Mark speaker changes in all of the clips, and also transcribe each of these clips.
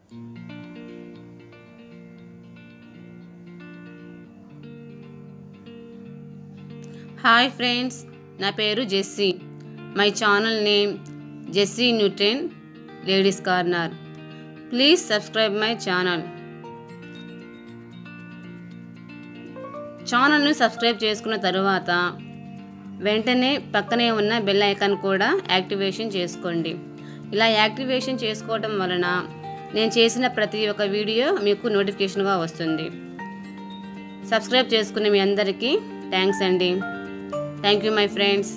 Speaker 1: hi friends నా పేరు Jessie my channel name Jessie new trend ladies corner please subscribe my channel ఛానల్ను subscribe చేసుకున్న తరువాత వెంటనే పక్కనే ఉన్న బెల్ ఐకాన్ కూడా యాక్టివేషన్ చేసుకోండి ఇలా యాక్టివేషన్ చేసుకోవడం వలన నేను చేసిన ప్రతి ఒక్క వీడియో మీకు నోటిఫికేషన్గా వస్తుంది సబ్స్క్రైబ్ చేసుకునే మీ అందరికీ థ్యాంక్స్ అండి thank you my friends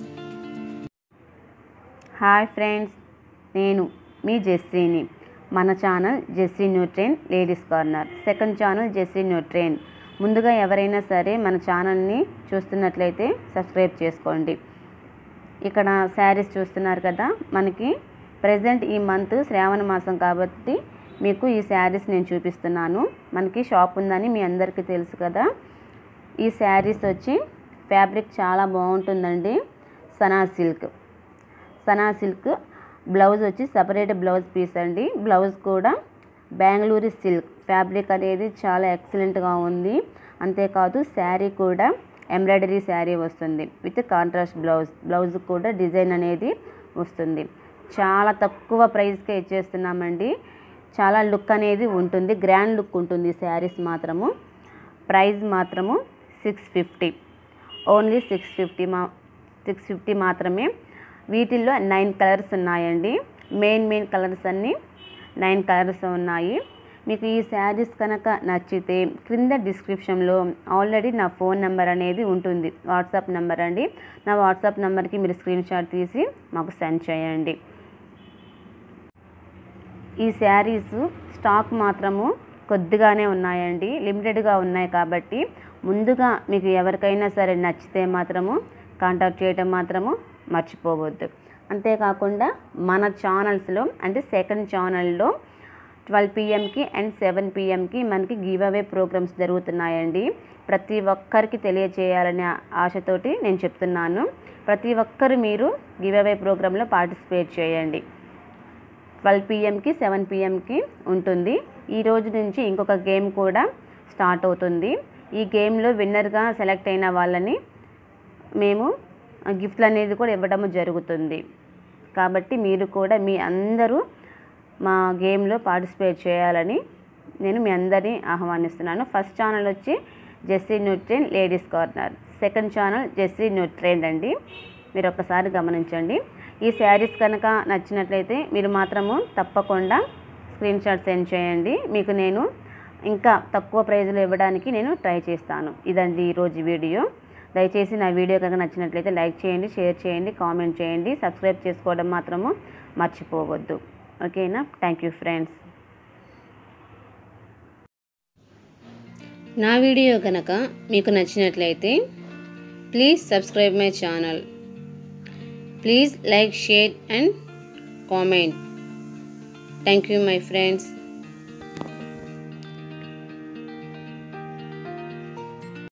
Speaker 1: hi friends నేను మీ జెస్సీని మన channel Jessie new trend ladies corner second channel Jessie new trend ముందుగా ఎవరైనా సరే మన ఛానల్ని చూస్తున్నట్లయితే సబ్స్క్రైబ్ చేసుకోండి ఇక్కడ శారీస్ చూస్తున్నారు కదా మనకి ప్రజెంట్ ఈ మంత్ శ్రావణ మాసం కాబట్టి మీకు ఈ శారీస్ నేను చూపిస్తున్నాను మనకి షాప్ ఉందని మీ అందరికీ తెలుసు కదా ఈ శారీస్ వచ్చి ఫ్యాబ్రిక్ చాలా బాగుంటుందండి సనా సిల్క్ సనా సిల్క్ బ్లౌజ్ వచ్చి సపరేట్ బ్లౌజ్ పీస్ అండి బ్లౌజ్ కూడా బెంగళూరు సిల్క్ ఫ్యాబ్రిక్ అనేది చాలా ఎక్సలెంట్గా ఉంది అంతేకాదు శారీ కూడా ఎంబ్రాయిడరీ శారీ వస్తుంది విత్ కాంట్రాస్ట్ బ్లౌజ్ బ్లౌజ్ కూడా డిజైన్ అనేది వస్తుంది చాలా తక్కువ ప్రైస్కే ఇచ్చేస్తున్నామండి చాలా లుక్ అనేది ఉంటుంది గ్రాండ్ లుక్ ఉంటుంది శారీస్ మాత్రము ప్రైస్ మాత్రము six fifty only six fifty మా సిక్స్ ఫిఫ్టీ మాత్రమే వీటిల్లో నైన్ కలర్స్ ఉన్నాయండి మెయిన్ మెయిన్ కలర్స్ అన్నీ నైన్ కలర్స్ ఉన్నాయి మీకు ఈ శారీస్ కనుక నచ్చితే క్రింద డిస్క్రిప్షన్లో ఆల్రెడీ నా ఫోన్ నెంబర్ అనేది ఉంటుంది వాట్సాప్ నెంబర్ అండి నా వాట్సాప్ నెంబర్కి మీరు స్క్రీన్ షాట్ తీసి మాకు సెండ్ చేయండి ఈ శారీస్ స్టాక్ మాత్రము కొద్దిగానే ఉన్నాయండి లిమిటెడ్గా ఉన్నాయి కాబట్టి ముందుగా మీకు ఎవరికైనా సరే నచ్చితే మాత్రము కాంటాక్ట్ చేయటం మాత్రము మర్చిపోవద్దు అంతేకాకుండా మన ఛానల్స్లో అంటే సెకండ్ ఛానల్లో ట్వెల్వ్ పిఎంకి అండ్ సెవెన్ పిఎంకి మనకి గివ్ అవే ప్రోగ్రామ్స్ జరుగుతున్నాయండి ప్రతి ఒక్కరికి తెలియచేయాలనే ఆశతోటి నేను చెప్తున్నాను ప్రతి ఒక్కరు మీరు గివ్ అవే ప్రోగ్రాంలో పార్టిసిపేట్ చేయండి ట్వెల్వ్ పిఎంకి సెవెన్ పిఎంకి ఉంటుంది ఈ రోజు నుంచి ఇంకొక గేమ్ కూడా స్టార్ట్ అవుతుంది ఈ గేమ్లో విన్నర్గా సెలెక్ట్ అయిన వాళ్ళని మేము గిఫ్ట్లు అనేది కూడా ఇవ్వడం జరుగుతుంది కాబట్టి మీరు కూడా మీ అందరూ మా గేమ్లో పార్టిసిపేట్ చేయాలని నేను మీ అందరినీ ఆహ్వానిస్తున్నాను ఫస్ట్ ఛానల్ వచ్చి Jessie new trend ladies corner second channel Jessie new trend అండి మీరు ఒక్కసారి గమనించండి ఈ శారీస్ కనుక నచ్చినట్లయితే మీరు మాత్రము తప్పకుండా స్క్రీన్ షాట్ సెండ్ చేయండి మీకు నేను ఇంకా తక్కువ ప్రైజ్లో ఇవ్వడానికి నేను ట్రై చేస్తాను ఇదండి ఈరోజు వీడియో దయచేసి నా వీడియో కనుక నచ్చినట్లయితే లైక్ చేయండి షేర్ చేయండి కామెంట్ చేయండి సబ్స్క్రైబ్ చేసుకోవడం మాత్రము మర్చిపోవద్దు ఓకేనా థ్యాంక్ యూ ఫ్రెండ్స్ నా వీడియో కనుక మీకు నచ్చినట్లయితే please subscribe my channel please like share and comment thank you my friends